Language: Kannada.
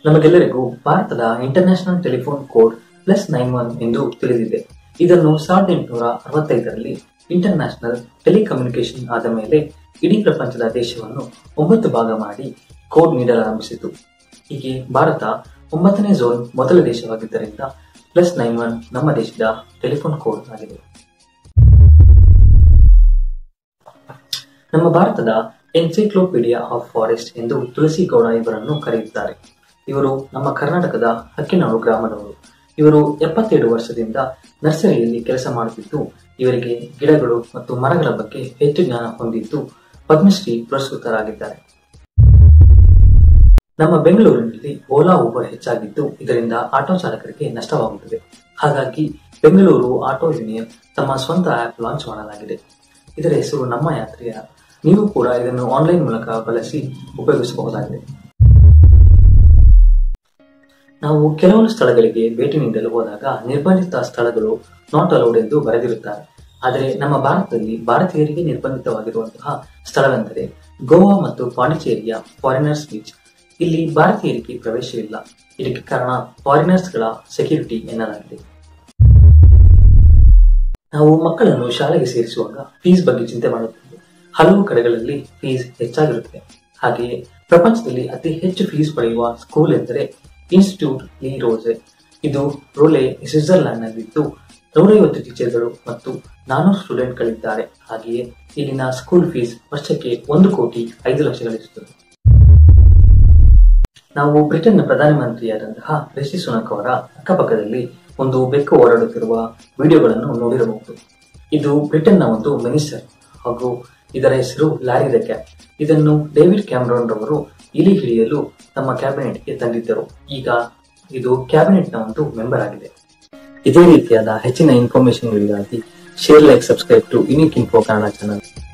ನಮಗೆಲ್ಲರಿಗೂ ಭಾರತದ international telephone code plus nine one ಎಂದು ತಿಳಿದಿದೆ ಇದನ್ನು ಸಾವಿರದ ಎಂಟುನೂರ ಅರವತ್ತೈದರಲ್ಲಿ ಇಂಟರ್ನ್ಯಾಷನಲ್ ಟೆಲಿಕಮ್ಯುನಿಕೇಶನ್ ಆದ ಮೇಲೆ ಇಡೀ ಪ್ರಪಂಚದ ದೇಶವನ್ನು ಒಂಬತ್ತು ಭಾಗ ಮಾಡಿ ಕೋಡ್ ನೀಡಲಾರಂಭಿಸಿತು ಹೀಗೆ ಭಾರತ ಒಂಬತ್ತನೇ ಝೋನ್ ಮೊದಲ ದೇಶವಾಗಿದ್ದರಿಂದ ಪ್ಲಸ್ ನೈನ್ ಒನ್ ನಮ್ಮ ದೇಶದ ಟೆಲಿಫೋನ್ ಕೋಡ್ ಆಗಿದೆ ನಮ್ಮ ಭಾರತದ ಎನ್ಸೈಕ್ಲೋಪೀಡಿಯಾ ಆಫ್ ಫಾರೆಸ್ಟ್ ಎಂದು ತುಳಸಿ ಗೌಡ ಇವರನ್ನು ಕರೆಯುತ್ತಾರೆ ಇವರು ನಮ್ಮ ಕರ್ನಾಟಕದ ಹಕ್ಕಿನಾಡು ಗ್ರಾಮದವರು ಇವರು ಎಪ್ಪತ್ತೇಳು ವರ್ಷದಿಂದ ನರ್ಸರಿಯಲ್ಲಿ ಕೆಲಸ ಮಾಡುತ್ತಿದ್ದು ಇವರಿಗೆ ಗಿಡಗಳು ಮತ್ತು ಮರಗಳ ಬಗ್ಗೆ ಹೆಚ್ಚು ಜ್ಞಾನ ಹೊಂದಿದ್ದು ಪದ್ಮಶ್ರೀ ಪುರಸ್ಕೃತರಾಗಿದ್ದಾರೆ ನಮ್ಮ ಬೆಂಗಳೂರಿನಲ್ಲಿ ಓಲಾ ಊಬರ್ ಹೆಚ್ಚಾಗಿದ್ದು ಇದರಿಂದ ಆಟೋ ಚಾಲಕರಿಗೆ ನಷ್ಟವಾಗುತ್ತದೆ ಹಾಗಾಗಿ ಬೆಂಗಳೂರು ಆಟೋ ಯೂನಿಯನ್ ತಮ್ಮ ಸ್ವಂತ ಆಪ್ ಲಾಂಚ್ ಮಾಡಲಾಗಿದೆ ಇದರ ಹೆಸರು ನಮ್ಮ ಯಾತ್ರೆಯ ನೀವು ಕೂಡ ಇದನ್ನು ಆನ್ಲೈನ್ ಮೂಲಕ ಬಳಸಿ ಉಪಯೋಗಿಸಬಹುದಾಗಿದೆ ನಾವು ಕೆಲವೊಂದು ಸ್ಥಳಗಳಿಗೆ ಭೇಟಿ ನೀಡಲು ಹೋದಾಗ ನಿರ್ಬಂಧಿತ ಸ್ಥಳಗಳು ನಾಟ್ ಅಲೌಡ್ ಎಂದು ಬರೆದಿರುತ್ತಾರೆ ಆದರೆ ನಮ್ಮ ಭಾರತದಲ್ಲಿ ಭಾರತೀಯರಿಗೆ ನಿರ್ಬಂಧಿತವಾಗಿರುವಂತಹ ಸ್ಥಳವೆಂದರೆ ಗೋವಾ ಮತ್ತು ಪಾಂಡಿಚೇರಿಯ ಫಾರಿನರ್ಸ್ ಬೀಚ್ ಇಲ್ಲಿ ಭಾರತೀಯರಿಗೆ ಪ್ರವೇಶವಿಲ್ಲ ಇದಕ್ಕೆ ಕಾರಣ ಫಾರಿನರ್ಸ್ಗಳ ಸೆಕ್ಯೂರಿಟಿ ಎನ್ನಲಾಗಿದೆ ನಾವು ಮಕ್ಕಳನ್ನು ಶಾಲೆಗೆ ಸೇರಿಸುವಾಗ ಫೀಸ್ ಬಗ್ಗೆ ಚಿಂತೆ ಮಾಡುತ್ತೇವೆ ಹಲವು ಕಡೆಗಳಲ್ಲಿ ಫೀಸ್ ಹೆಚ್ಚಾಗಿರುತ್ತದೆ ಹಾಗೆಯೇ ಪ್ರಪಂಚದಲ್ಲಿ ಅತಿ ಹೆಚ್ಚು ಫೀಸ್ ಪಡೆಯುವ ಸ್ಕೂಲ್ ಎಂದರೆ ಇನ್ಸ್ಟಿಟ್ಯೂಟ್ ಲೀ ರೋಸೆ ಇದು ರೋಲೆ ಸ್ವಿಟ್ಜರ್ಲ್ಯಾಂಡ್ ನಲ್ಲಿದ್ದು ನೂರೈವತ್ತು ಟೀಚರ್ಗಳು ಮತ್ತು ನಾನೂರು ಸ್ಟೂಡೆಂಟ್ಗಳಿದ್ದಾರೆ ಹಾಗೆಯೇ ಇಲ್ಲಿನ ಸ್ಕೂಲ್ ಫೀಸ್ ವರ್ಷಕ್ಕೆ ಒಂದು ಕೋಟಿ ಐದು ಲಕ್ಷ ಗಳಿಸುತ್ತದೆ ನಾವು ಬ್ರಿಟನ್ನ ಪ್ರಧಾನಮಂತ್ರಿಯಾದಂತಹ ರಿಷಿ ಸುನಕ್ ಅವರ ಅಕ್ಕಪಕ್ಕದಲ್ಲಿ ಒಂದು ಬೆಕ್ಕು ಓಡಾಡುತ್ತಿರುವ ವಿಡಿಯೋಗಳನ್ನು ನೋಡಿರಬಹುದು ಇದು ಬ್ರಿಟನ್ನ ಒಂದು ಮಿನಿಸ್ಟರ್ ಹಾಗೂ ಇದರ ಹೆಸರು ಲ್ಯಾರಿ ದ ಕ್ಯಾಟ್ ಇದನ್ನು ಡೇವಿಡ್ ಕ್ಯಾಮ್ರಾನ್ ರವರು ಇಲಿ ಹಿಡಿಯಲು ತಮ್ಮ ಕ್ಯಾಬಿನೆಟ್ಗೆ ತಂದಿದ್ದರು ಈಗ ಇದು ಕ್ಯಾಬಿನೆಟ್ನ ಒಂದು ಮೆಂಬರ್ ಆಗಿದೆ ಇದೇ ರೀತಿಯಾದ ಹೆಚ್ಚಿನ ಇನ್ಫಾರ್ಮೇಶನ್ಗಳಿಗಾಗಿ share like subscribe to unique info Kannada channel